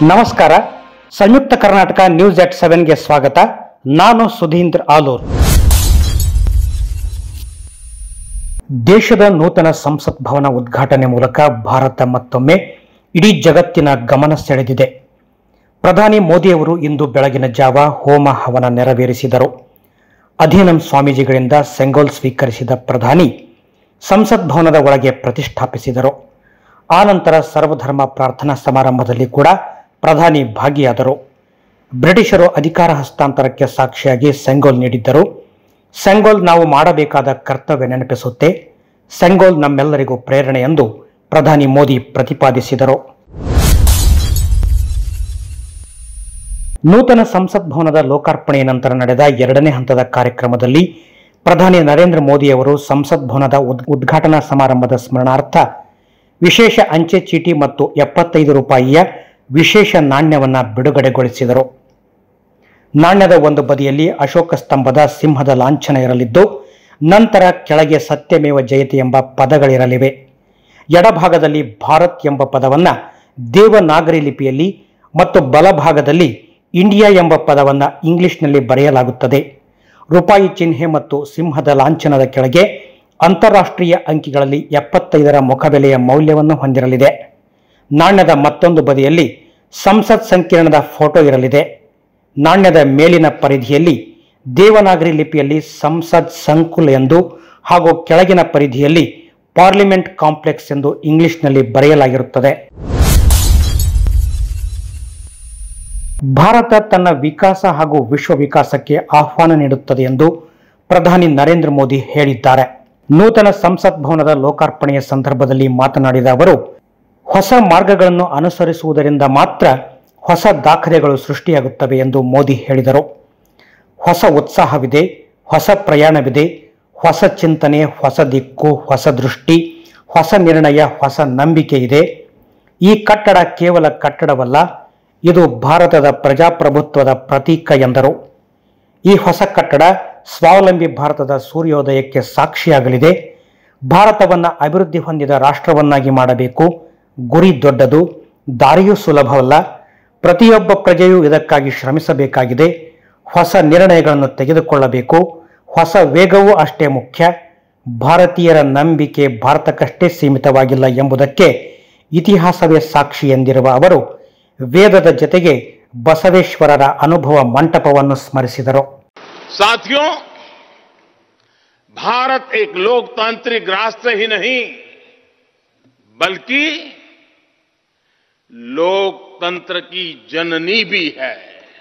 ನಮಸ್ಕಾರ ಸಂಯುಕ್ತ ಕರ್ನಾಟಕ ನ್ಯೂಸ್ ಎಟ್ ಸೆವೆನ್ಗೆ ಸ್ವಾಗತ ನಾನು ಸುಧೀಂದ್ರ ಆಲೂರ್ ದೇಶದ ನೂತನ ಸಂಸತ್ ಭವನ ಉದ್ಘಾಟನೆ ಮೂಲಕ ಭಾರತ ಮತ್ತೊಮ್ಮೆ ಇಡೀ ಜಗತ್ತಿನ ಗಮನ ಸೆಳೆದಿದೆ ಪ್ರಧಾನಿ ಮೋದಿಯವರು ಇಂದು ಬೆಳಗಿನ ಜಾವ ಹೋಮ ಹವನ ನೆರವೇರಿಸಿದರು ಅಧೀನಂ ಸ್ವಾಮೀಜಿಗಳಿಂದ ಸೆಂಗೋಲ್ ಸ್ವೀಕರಿಸಿದ ಪ್ರಧಾನಿ ಸಂಸತ್ ಭವನದ ಒಳಗೆ ಪ್ರತಿಷ್ಠಾಪಿಸಿದರು ಆನಂತರ ಸರ್ವಧರ್ಮ ಪ್ರಾರ್ಥನಾ ಸಮಾರಂಭದಲ್ಲಿ ಕೂಡ ಪ್ರಧಾನಿ ಭಾಗಿಯಾದರು ಬ್ರಿಟಿಷರು ಅಧಿಕಾರ ಹಸ್ತಾಂತರಕ್ಕೆ ಸಾಕ್ಷಿಯಾಗಿ ಸೆಂಗೋಲ್ ನೀಡಿದ್ದರು ಸೆಂಗೋಲ್ ನಾವು ಮಾಡಬೇಕಾದ ಕರ್ತವ್ಯ ನೆನಪಿಸುತ್ತೆ ಸೆಂಗೋಲ್ ನಮ್ಮೆಲ್ಲರಿಗೂ ಪ್ರೇರಣೆ ಎಂದು ಪ್ರಧಾನಿ ಮೋದಿ ಪ್ರತಿಪಾದಿಸಿದರು ನೂತನ ಸಂಸತ್ ಭವನದ ಲೋಕಾರ್ಪಣೆಯ ನಂತರ ನಡೆದ ಎರಡನೇ ಹಂತದ ಕಾರ್ಯಕ್ರಮದಲ್ಲಿ ಪ್ರಧಾನಿ ನರೇಂದ್ರ ಮೋದಿಯವರು ಸಂಸತ್ ಭವನದ ಉದ್- ಉದ್ಘಾಟನಾ ಸಮಾರಂಭದ ಸ್ಮರಣಾರ್ಥ ವಿಶೇಷ ಅಂಚೆ ಚೀಟಿ ಮತ್ತು ಎಪ್ಪತ್ತೈದು ರೂಪಾಯಿಯ ವಿಶೇಷ ನಾಣ್ಯವನ್ನ ಬಿಡುಗಡೆಗೊಳಿಸಿದರು ನಾಣ್ಯದ ಒಂದು ಬದಿಯಲ್ಲಿ ಅಶೋಕ ಸ್ತಂಭದ ಸಿಂಹದ ಲಾಂಛನ ಇರಲಿದ್ದು ನಂತರ ಕೆಳಗೆ ಸತ್ಯಮೇವ ಜಯತೆ ಎಂಬ ಪದಗಳಿರಲಿವೆ ಎಡಭಾಗದಲ್ಲಿ ಭಾರತ್ ಎಂಬ ಪದವನ್ನ ದೇವನಾಗರಿ ಲಿಪಿಯಲ್ಲಿ ಮತ್ತು ಬಲಭಾಗದಲ್ಲಿ ಇಂಡಿಯಾ ಎಂಬ ಪದವನ್ನ ಇಂಗ್ಲಿಷ್ನಲ್ಲಿ ಬರೆಯಲಾಗುತ್ತದೆ ರೂಪಾಯಿ ಚಿಹ್ನೆ ಮತ್ತು ಸಿಂಹದ ಲಾಂಛನದ ಕೆಳಗೆ ಅಂತಾರಾಷ್ಟ್ರೀಯ ಅಂಕಿಗಳಲ್ಲಿ ಎಪ್ಪತ್ತೈದರ ಮುಖಬೆಲೆಯ ಮೌಲ್ಯವನ್ನು ಹೊಂದಿರಲಿದೆ ನಾಣ್ಯದ ಮತ್ತೊಂದು ಬದಿಯಲ್ಲಿ ಸಂಸತ್ ಸಂಕೀರ್ಣದ ಫೋಟೋ ಇರಲಿದೆ ನಾಣ್ಯದ ಮೇಲಿನ ಪರಿಧಿಯಲ್ಲಿ ದೇವನಾಗರಿ ಲಿಪಿಯಲ್ಲಿ ಸಂಸದ್ ಸಂಕುಲ್ ಎಂದು ಹಾಗೂ ಕೆಳಗಿನ ಪರಿಧಿಯಲ್ಲಿ ಪಾರ್ಲಿಮೆಂಟ್ ಕಾಂಪ್ಲೆಕ್ಸ್ ಎಂದು ಇಂಗ್ಲಿಷ್ನಲ್ಲಿ ಬರೆಯಲಾಗಿರುತ್ತದೆ ಭಾರತ ತನ್ನ ವಿಕಾಸ ಹಾಗೂ ವಿಶ್ವ ವಿಕಾಸಕ್ಕೆ ಆಹ್ವಾನ ನೀಡುತ್ತದೆ ಎಂದು ಪ್ರಧಾನಿ ನರೇಂದ್ರ ಮೋದಿ ಹೇಳಿದ್ದಾರೆ ನೂತನ ಸಂಸತ್ ಭವನದ ಲೋಕಾರ್ಪಣೆಯ ಸಂದರ್ಭದಲ್ಲಿ ಮಾತನಾಡಿದ ಅವರು ಹೊಸ ಮಾರ್ಗಗಳನ್ನು ಅನುಸರಿಸುವುದರಿಂದ ಮಾತ್ರ ಹೊಸ ದಾಖಲೆಗಳು ಸೃಷ್ಟಿಯಾಗುತ್ತವೆ ಎಂದು ಮೋದಿ ಹೇಳಿದರು ಹೊಸ ಉತ್ಸಾಹವಿದೆ ಹೊಸ ಪ್ರಯಾಣವಿದೆ ಹೊಸ ಚಿಂತನೆ ಹೊಸ ದಿಕ್ಕು ಹೊಸ ದೃಷ್ಟಿ ಹೊಸ ನಿರ್ಣಯ ಹೊಸ ನಂಬಿಕೆ ಇದೆ ಈ ಕಟ್ಟಡ ಕೇವಲ ಕಟ್ಟಡವಲ್ಲ ಇದು ಭಾರತದ ಪ್ರಜಾಪ್ರಭುತ್ವದ ಪ್ರತೀಕ ಎಂದರು ಈ ಹೊಸ ಕಟ್ಟಡ ಸ್ವಾವಲಂಬಿ ಭಾರತದ ಸೂರ್ಯೋದಯಕ್ಕೆ ಸಾಕ್ಷಿಯಾಗಲಿದೆ ಭಾರತವನ್ನು ಅಭಿವೃದ್ಧಿ ಹೊಂದಿದ ರಾಷ್ಟ್ರವನ್ನಾಗಿ ಮಾಡಬೇಕು ಗುರಿ ದೊಡ್ಡದು ದಾರಿಯೂ ಸುಲಭವಲ್ಲ ಪ್ರತಿಯೊಬ್ಬ ಪ್ರಜೆಯೂ ಇದಕ್ಕಾಗಿ ಶ್ರಮಿಸಬೇಕಾಗಿದೆ ಹೊಸ ನಿರ್ಣಯಗಳನ್ನು ತೆಗೆದುಕೊಳ್ಳಬೇಕು ಹೊಸ ವೇಗವೂ ಅಷ್ಟೇ ಮುಖ್ಯ ಭಾರತೀಯರ ನಂಬಿಕೆ ಭಾರತಕ್ಕಷ್ಟೇ ಸೀಮಿತವಾಗಿಲ್ಲ ಎಂಬುದಕ್ಕೆ ಇತಿಹಾಸವೇ ಸಾಕ್ಷಿ ಎಂದಿರುವ ಅವರು ವೇದದ ಜತೆಗೆ ಬಸವೇಶ್ವರರ ಅನುಭವ ಮಂಟಪವನ್ನು ಸ್ಮರಿಸಿದರು साथियों भारत एक लोकतांत्रिक राष्ट्र ही नहीं बल्कि लोकतंत्र की जननी भी है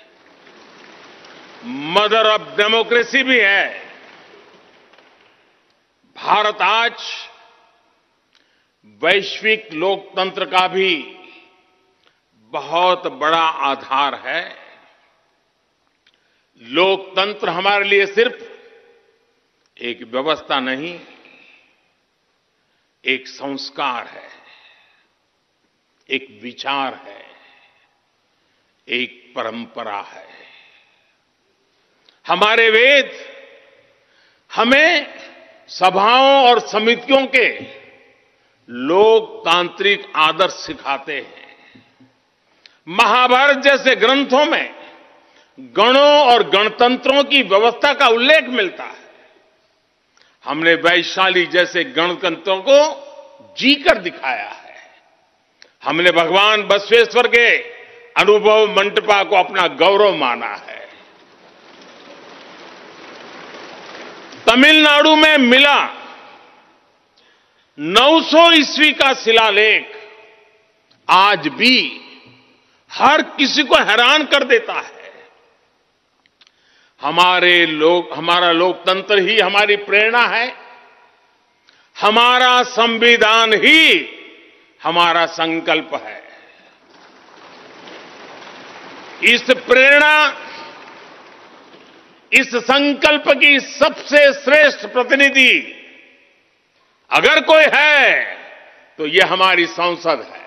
मदर ऑफ डेमोक्रेसी भी है भारत आज वैश्विक लोकतंत्र का भी बहुत बड़ा आधार है लोकतंत्र हमारे लिए सिर्फ एक व्यवस्था नहीं एक संस्कार है एक विचार है एक परंपरा है हमारे वेद हमें सभाओं और समितियों के लोकतांत्रिक आदर्श सिखाते हैं महाभारत जैसे ग्रंथों में गणों और गणतंत्रों की व्यवस्था का उल्लेख मिलता है हमने वैशाली जैसे गणतंत्रों को जीकर दिखाया है हमने भगवान बसवेश्वर के अनुभव मंटपा को अपना गौरव माना है तमिलनाडु में मिला 900 ईस्वी का शिलालेख आज भी हर किसी को हैरान कर देता है हमारे लोग हमारा लोकतंत्र ही हमारी प्रेरणा है हमारा संविधान ही हमारा संकल्प है इस प्रेरणा इस संकल्प की सबसे श्रेष्ठ प्रतिनिधि अगर कोई है तो ये हमारी संसद है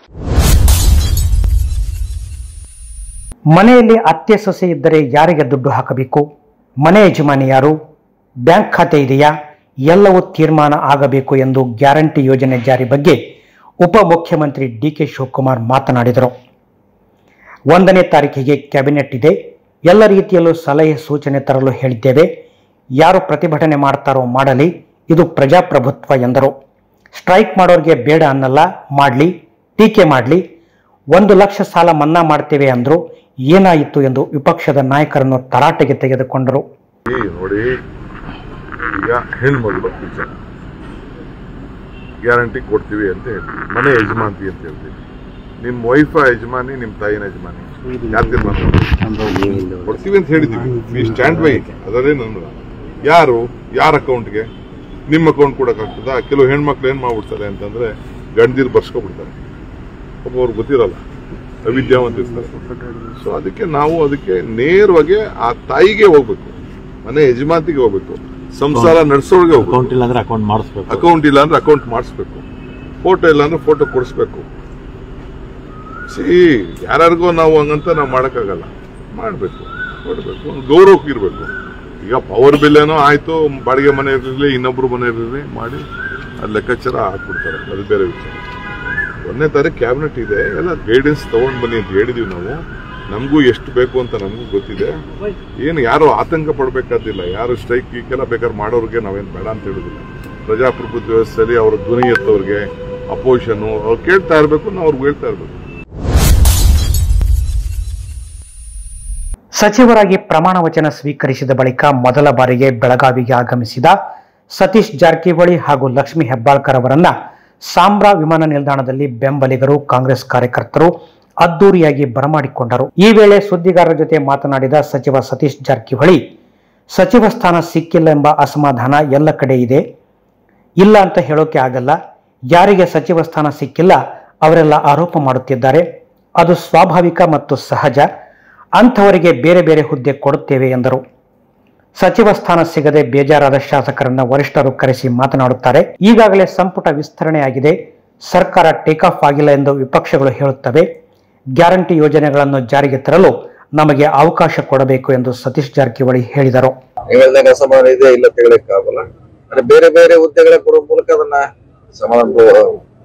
ಮನೆಯಲ್ಲಿ ಅತ್ತೆ ಸೊಸೆ ಇದ್ದರೆ ಯಾರಿಗೆ ದುಡ್ಡು ಹಾಕಬೇಕು ಮನೆ ಯಜಮಾನಿ ಯಾರು ಬ್ಯಾಂಕ್ ಖಾತೆ ಇದೆಯಾ ಎಲ್ಲವೂ ತೀರ್ಮಾನ ಆಗಬೇಕು ಎಂದು ಗ್ಯಾರಂಟಿ ಯೋಜನೆ ಜಾರಿ ಬಗ್ಗೆ ಉಪಮುಖ್ಯಮಂತ್ರಿ ಡಿಕೆ ಶಿವಕುಮಾರ್ ಮಾತನಾಡಿದರು ಒಂದನೇ ತಾರೀಕಿಗೆ ಕ್ಯಾಬಿನೆಟ್ ಇದೆ ಎಲ್ಲ ರೀತಿಯಲ್ಲೂ ಸಲಹೆ ಸೂಚನೆ ತರಲು ಹೇಳಿದ್ದೇವೆ ಯಾರು ಪ್ರತಿಭಟನೆ ಮಾಡ್ತಾರೋ ಮಾಡಲಿ ಇದು ಪ್ರಜಾಪ್ರಭುತ್ವ ಎಂದರು ಸ್ಟ್ರೈಕ್ ಮಾಡೋರಿಗೆ ಬೇಡ ಅನ್ನಲ್ಲ ಮಾಡಲಿ ಟೀಕೆ ಮಾಡಲಿ ಒಂದು ಲಕ್ಷ ಸಾಲ ಮನ್ನಾ ಮಾಡ್ತೇವೆ ಅಂದ್ರು ಏನಾಯಿತು ಎಂದು ವಿಪಕ್ಷದ ನಾಯಕರನ್ನು ತರಾಟೆಗೆ ತೆಗೆದುಕೊಂಡರು ಈ ನೋಡಿ ಈಗ ಹೆಣ್ಮಗಳು ವಿಚಾರ ಗ್ಯಾರಂಟಿ ಕೊಡ್ತೀವಿ ಅಂತ ಹೇಳ್ತೀವಿ ಮನೆ ಯಜಮಾಂತಿ ಅಂತ ಹೇಳ್ತೀವಿ ನಿಮ್ಮ ವೈಫ ಯಜಮಾನಿ ನಿಮ್ಮ ತಾಯಿನ ಯಜಮಾನಿ ಯಾರು ತೀರ್ಮಾನ ಮಾಡೋದು? ಕೊಡ್ತೀವಿ ಅಂತ ಹೇಳಿದೀವಿ ವಿ ಸ್ಟ್ಯಾಂಡ್ ಬೈ ಅದರೇ ನನ್ನ ಯಾರು ಯಾರ ಅಕೌಂಟ್ಗೆ ನಿಮ್ಮ ಅಕೌಂಟ್ ಕೊಡಕ್ಕಾಗ್ತದ ಕೆಲವು ಹೆಣ್ಮಕ್ಳು ಏನ್ ಮಾಡ್ಬಿಡ್ತಾರೆ ಅಂತಂದ್ರೆ ಗಂಡದಿರು ಬರ್ಸ್ಕೊಬಿಡ್ತಾರೆ ಪಾಪ ಅವ್ರಿಗೆ ಗೊತ್ತಿರಲ್ಲ ಅವಿದ್ಯಾವಂತ ಇರ್ತಾರೆ ಸೊ ಅದಕ್ಕೆ ನಾವು ಅದಕ್ಕೆ ನೇರವಾಗಿ ಆ ತಾಯಿಗೆ ಹೋಗ್ಬೇಕು ಮನೆ ಯಜಮಾಂತಿಗೆ ಹೋಗ್ಬೇಕು ಸಂಸಾರ ನಡೆಸೋಳ್ಗೆ ಹೋಗ್ಬೇಕು ಅಕೌಂಟ್ ಇಲ್ಲ ಅಂದ್ರೆ ಅಕೌಂಟ್ ಮಾಡಿಸ್ಬೇಕು ಅಕೌಂಟ್ ಇಲ್ಲ ಅಂದ್ರೆ ಅಕೌಂಟ್ ಮಾಡಿಸ್ಬೇಕು ಫೋಟೋ ಇಲ್ಲ ಅಂದ್ರೆ ಫೋಟೋ ಕೊಡಿಸ್ಬೇಕು ಸಿ ಯಾರ್ಯಾರಿಗೋ ನಾವು ಹಂಗಂತ ನಾವು ಮಾಡೋಕ್ಕಾಗಲ್ಲ ಮಾಡಬೇಕು ಕೊಡಬೇಕು ಒಂದು ಗೌರವಕ್ಕೆ ಇರಬೇಕು ಈಗ ಪವರ್ ಬಿಲ್ ಏನೋ ಆಯ್ತು ಬಾಡಿಗೆ ಮನೆ ಇರಲಿ ಇನ್ನೊಬ್ರು ಮನೆ ಇರಲಿ ಮಾಡಿ ಅದು ಲೆಕ್ಕಾಚಾರ ಹಾಕ್ಬಿಡ್ತಾರೆ ಅದು ಬೇರೆ ವಿಚಾರ ಒಂದನೇ ತಾರೀಕು ಕ್ಯಾಬಿನೆಟ್ ಇದೆ ಎಲ್ಲ ಗೈಡೆನ್ಸ್ ತಗೊಂಡ್ ಬನ್ನಿ ಅಂತ ಹೇಳಿದೀವಿ ನಾವು ನಮಗೂ ಎಷ್ಟು ಬೇಕು ಅಂತ ನಮಗೂ ಗೊತ್ತಿದೆ ಏನು ಯಾರು ಆತಂಕ ಪಡಬೇಕಾದಿಲ್ಲ ಯಾರು ಸ್ಟ್ರೈಕ್ ಗೀಕೆಲ್ಲ ಬೇಕಾದ್ರೆ ಮಾಡೋರಿಗೆ ನಾವೇನು ಬೇಡ ಅಂತ ಹೇಳುದಿಲ್ಲ ಪ್ರಜಾಪ್ರಭುತ್ವ ವ್ಯವಸ್ಥೆಯಲ್ಲಿ ಅವರ ಧ್ವನಿ ಎತ್ತವ್ರಿಗೆ ಅಪೋಸಿಷನ್ ಅವ್ರು ಕೇಳ್ತಾ ಇರಬೇಕು ನಾವು ಅವ್ರಿಗೆ ಹೇಳ್ತಾ ಇರಬೇಕು ಸಚಿವರಾಗಿ ಪ್ರಮಾಣ ವಚನ ಸ್ವೀಕರಿಸಿದ ಬಳಿಕ ಮೊದಲ ಬಾರಿಗೆ ಬೆಳಗಾವಿಗೆ ಆಗಮಿಸಿದ ಸತೀಶ್ ಜಾರಕಿಹೊಳಿ ಹಾಗೂ ಲಕ್ಷ್ಮೀ ಹೆಬ್ಬಾಳ್ಕರ್ ಅವರನ್ನ ಸಾಂಬ್ರಾ ವಿಮಾನ ನಿಲ್ದಾಣದಲ್ಲಿ ಬೆಂಬಲಿಗರು ಕಾಂಗ್ರೆಸ್ ಕಾರ್ಯಕರ್ತರು ಅದ್ದೂರಿಯಾಗಿ ಬರಮಾಡಿಕೊಂಡರು ಈ ವೇಳೆ ಸುದ್ದಿಗಾರರ ಜೊತೆ ಮಾತನಾಡಿದ ಸಚಿವ ಸತೀಶ್ ಜಾರಕಿಹೊಳಿ ಸಚಿವ ಸ್ಥಾನ ಸಿಕ್ಕಿಲ್ಲ ಎಂಬ ಅಸಮಾಧಾನ ಎಲ್ಲ ಕಡೆ ಇದೆ ಇಲ್ಲ ಅಂತ ಹೇಳೋಕೆ ಆಗಲ್ಲ ಯಾರಿಗೆ ಸಚಿವ ಸ್ಥಾನ ಸಿಕ್ಕಿಲ್ಲ ಅವರೆಲ್ಲ ಆರೋಪ ಮಾಡುತ್ತಿದ್ದಾರೆ ಅದು ಸ್ವಾಭಾವಿಕ ಮತ್ತು ಸಹಜ ಅಂಥವರಿಗೆ ಬೇರೆ ಬೇರೆ ಹುದ್ದೆ ಕೊಡುತ್ತೇವೆ ಎಂದರು ಸಚಿವ ಸ್ಥಾನ ಸಿಗದೆ ಬೇಜಾರಾದ ಶಾಸಕರನ್ನ ವರಿಷ್ಠರು ಕರೆಸಿ ಮಾತನಾಡುತ್ತಾರೆ ಈಗಾಗಲೇ ಸಂಪುಟ ವಿಸ್ತರಣೆಯಾಗಿದೆ ಸರ್ಕಾರ ಟೇಕ್ ಆಫ್ ಆಗಿಲ್ಲ ಎಂದು ವಿಪಕ್ಷಗಳು ಹೇಳುತ್ತವೆ ಗ್ಯಾರಂಟಿ ಯೋಜನೆಗಳನ್ನು ಜಾರಿಗೆ ತರಲು ನಮಗೆ ಅವಕಾಶ ಕೊಡಬೇಕು ಎಂದು ಸತೀಶ್ ಜಾರಕಿಹೊಳಿ ಹೇಳಿದರು ನೀವು ಹೇಳಿದಾಗ ಅಸಮಾಧಾನ ಇದೆ ಇಲ್ಲ ಅಂತ ಹೇಳಕ್ ಆಗಲ್ಲ ಅಂದ್ರೆ ಬೇರೆ ಬೇರೆ ಹುದ್ದೆಗಳ ಕೊಡುವ ಮೂಲಕ ಅದನ್ನ ಸಮಾಧಾನ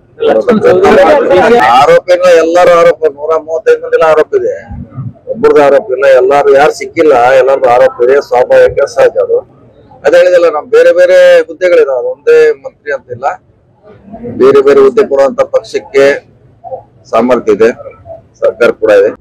ಆರೋಪ ಇಲ್ಲ ಎಲ್ಲರೂ ಆರೋಪ ನೂರ ಮೂವತ್ತೈದು ಮಂದಿ ಆರೋಪ ಇದೆ ಒಬ್ಬರದ್ದು ಆರೋಪ ಇಲ್ಲ ಎಲ್ಲಾರು ಯಾರು ಸಿಕ್ಕಿಲ್ಲ ಎಲ್ಲರದ್ದು ಆರೋಪ ಇದೆ ಸ್ವಾಭಾವಿಕ ಸಹಜ ಅದು ಅದೇ ಹೇಳಿದಲ್ಲ ನಮ್ ಬೇರೆ ಬೇರೆ ಹುದ್ದೆಗಳಿದಾವೆ ಒಂದೇ ಮಂತ್ರಿ ಅಂತಿಲ್ಲ ಬೇರೆ ಬೇರೆ ಹುದ್ದೆ ಕೊಡುವಂತ ಪಕ್ಷಕ್ಕೆ ಸಾಮರ್ಥ್ಯ ಇದೆ ಸರ್ಕಾರ ಕೂಡ ಇದೆ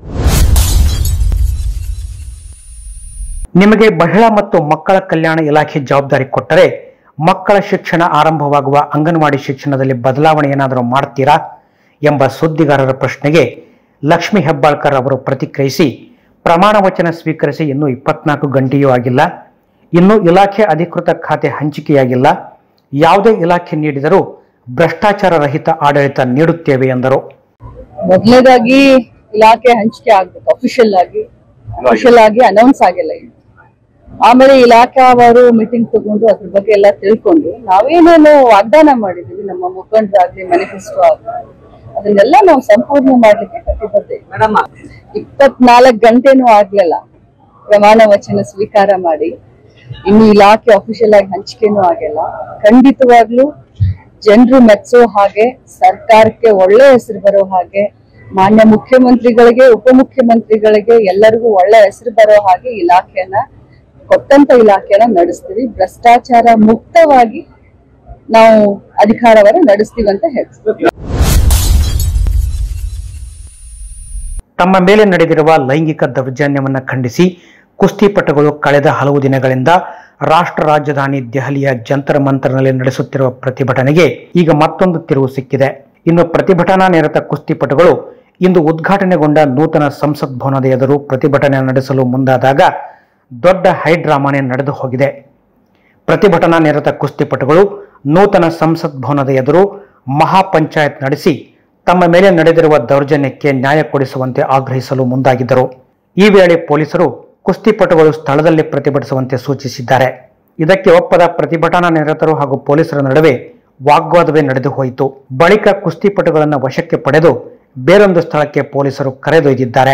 ನಿಮಗೆ ಮಹಿಳಾ ಮತ್ತು ಮಕ್ಕಳ ಕಲ್ಯಾಣ ಇಲಾಖೆ ಜವಾಬ್ದಾರಿ ಕೊಟ್ಟರೆ ಮಕ್ಕಳ ಶಿಕ್ಷಣ ಆರಂಭವಾಗುವ ಅಂಗನವಾಡಿ ಶಿಕ್ಷಣದಲ್ಲಿ ಬದಲಾವಣೆ ಏನಾದರೂ ಮಾಡ್ತೀರಾ ಎಂಬ ಸುದ್ದಿಗಾರರ ಪ್ರಶ್ನೆಗೆ ಲಕ್ಷ್ಮೀ ಹೆಬ್ಬಾಳ್ಕರ್ ಅವರು ಪ್ರತಿಕ್ರಿಯಿಸಿ ಪ್ರಮಾಣ ವಚನ ಸ್ವೀಕರಿಸಿ ಇನ್ನೂ ಇಪ್ಪತ್ನಾಲ್ಕು ಗಂಟೆಯೂ ಆಗಿಲ್ಲ ಇನ್ನೂ ಇಲಾಖೆ ಅಧಿಕೃತ ಖಾತೆ ಹಂಚಿಕೆಯಾಗಿಲ್ಲ ಯಾವುದೇ ಇಲಾಖೆ ನೀಡಿದರೂ ಭ್ರಷ್ಟಾಚಾರ ರಹಿತ ಆಡಳಿತ ನೀಡುತ್ತೇವೆ ಎಂದರು ಮೊದಲನೇದಾಗಿ ಇಲಾಖೆ ಹಂಚಿಕೆ ಆಗ್ಬೇಕು ಅಫಿಷಿಯಲ್ ಆಗಿ ಅಫಿಷಿಯಲ್ ಆಗಿ ಅನೌನ್ಸ್ ಆಗಿಲ್ಲ ಇನ್ನು ಆಮೇಲೆ ಇಲಾಖಾವಾರು ಮೀಟಿಂಗ್ ತಗೊಂಡು ಅದ್ರ ಬಗ್ಗೆ ಎಲ್ಲ ತಿಳ್ಕೊಂಡು ನಾವೇನೇನು ವಾಗ್ದಾನ ಮಾಡಿದೀವಿ ನಮ್ಮ ಮುಖಂಡರಾಗ್ಲಿ ಮ್ಯಾನಿಫೆಸ್ಟೋ ಆಗ್ಲಿ ಅದನ್ನೆಲ್ಲ ನಾವು ಸಂಪೂರ್ಣ ಮಾಡ್ಲಿಕ್ಕೆ ಕಟಿಬದ್ಧ ಇದ್ದೀವಿ. ಇಪ್ಪತ್ನಾಲ್ಕು ಗಂಟೆನೂ ಆಗ್ಲಿಲ್ಲ ಪ್ರಮಾಣ ವಚನ ಸ್ವೀಕಾರ ಮಾಡಿ ಇನ್ನು ಇಲಾಖೆ ಅಫಿಷಿಯಲ್ ಆಗಿ ಹಂಚಿಕೆನೂ ಆಗಿಲ್ಲ ಖಂಡಿತವಾಗ್ಲೂ ಜನರು ಮೆಚ್ಚೋ ಹಾಗೆ ಸರ್ಕಾರಕ್ಕೆ ಒಳ್ಳೆ ಹೆಸರು ಬರೋ ಹಾಗೆ ಮಾನ್ಯ ಮುಖ್ಯಮಂತ್ರಿಗಳಿಗೆ ಉಪಮುಖ್ಯಮಂತ್ರಿಗಳಿಗೆ ಎಲ್ಲರಿಗೂ ಒಳ್ಳೆ ಹೆಸರು ಬರೋ ಹಾಗೆ ಇಲಾಖೆಯನ್ನ ಕೊಟ್ಟಂತ ಇಲಾಖೆಯನ್ನ ನಡೆಸ್ತೀವಿ ಭ್ರಷ್ಟಾಚಾರ ಮುಕ್ತವಾಗಿ ನಾವು ಅಧಿಕಾರವನ್ನ ನಡೆಸ್ತೀವಿ ಅಂತ ಹೇಳ್ತೀವಿ ತಮ್ಮ ಮೇಲೆ ನಡೆದಿರುವ ಲೈಂಗಿಕ ದೌರ್ಜನ್ಯವನ್ನು ಖಂಡಿಸಿ ಕುಸ್ತಿಪಟುಗಳು ಕಳೆದ ಹಲವು ದಿನಗಳಿಂದ ರಾಷ್ಟ್ರ ರಾಜಧಾನಿ ದೆಹಲಿಯ ಜಂತರ್ ಮಂತರ್ನಲ್ಲಿ ನಡೆಸುತ್ತಿರುವ ಪ್ರತಿಭಟನೆಗೆ ಈಗ ಮತ್ತೊಂದು ತಿರುವು ಸಿಕ್ಕಿದೆ ಇನ್ನು ಪ್ರತಿಭಟನಾ ನಿರತ ಕುಸ್ತಿಪಟುಗಳು ಇಂದು ಉದ್ಘಾಟನೆಗೊಂಡ ನೂತನ ಸಂಸತ್ ಭವನದ ಎದುರು ಪ್ರತಿಭಟನೆ ನಡೆಸಲು ಮುಂದಾದಾಗ ದೊಡ್ಡ ಹೈಡ್ರಾಮಾನೆ ನಡೆದು ಹೋಗಿದೆ ಪ್ರತಿಭಟನಾ ನಿರತ ಕುಸ್ತಿಪಟುಗಳು ನೂತನ ಸಂಸತ್ ಭವನದ ಎದುರು ಮಹಾಪಂಚಾಯತ್ ನಡೆಸಿ ತಮ್ಮ ಮೇಲೆ ನಡೆದಿರುವ ದೌರ್ಜನ್ಯಕ್ಕೆ ನ್ಯಾಯ ಕೊಡಿಸುವಂತೆ ಆಗ್ರಹಿಸಲು ಮುಂದಾಗಿದ್ದರು ಈ ವೇಳೆ ಪೊಲೀಸರು ಕುಸ್ತಿಪಟುಗಳು ಸ್ಥಳದಲ್ಲಿ ಪ್ರತಿಭಟಿಸುವಂತೆ ಸೂಚಿಸಿದ್ದಾರೆ ಇದಕ್ಕೆ ಒಪ್ಪದ ಪ್ರತಿಭಟನಾ ನಿರತರು ಹಾಗೂ ಪೊಲೀಸರ ನಡುವೆ ವಾಗ್ವಾದವೇ ನಡೆದು ಹೋಯಿತು ಬಳಿಕ ಕುಸ್ತಿಪಟುಗಳನ್ನು ವಶಕ್ಕೆ ಪಡೆದು ಬೇರೊಂದು ಸ್ಥಳಕ್ಕೆ ಪೊಲೀಸರು ಕರೆದೊಯ್ದಿದ್ದಾರೆ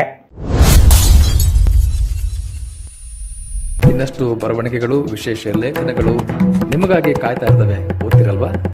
ಇನ್ನಷ್ಟು ಬರವಣಿಗೆಗಳು ವಿಶೇಷ ಲೇಖನಗಳು ನಿಮಗಾಗಿ ಕಾಯ್ತಾ ಇರ್ತವೆ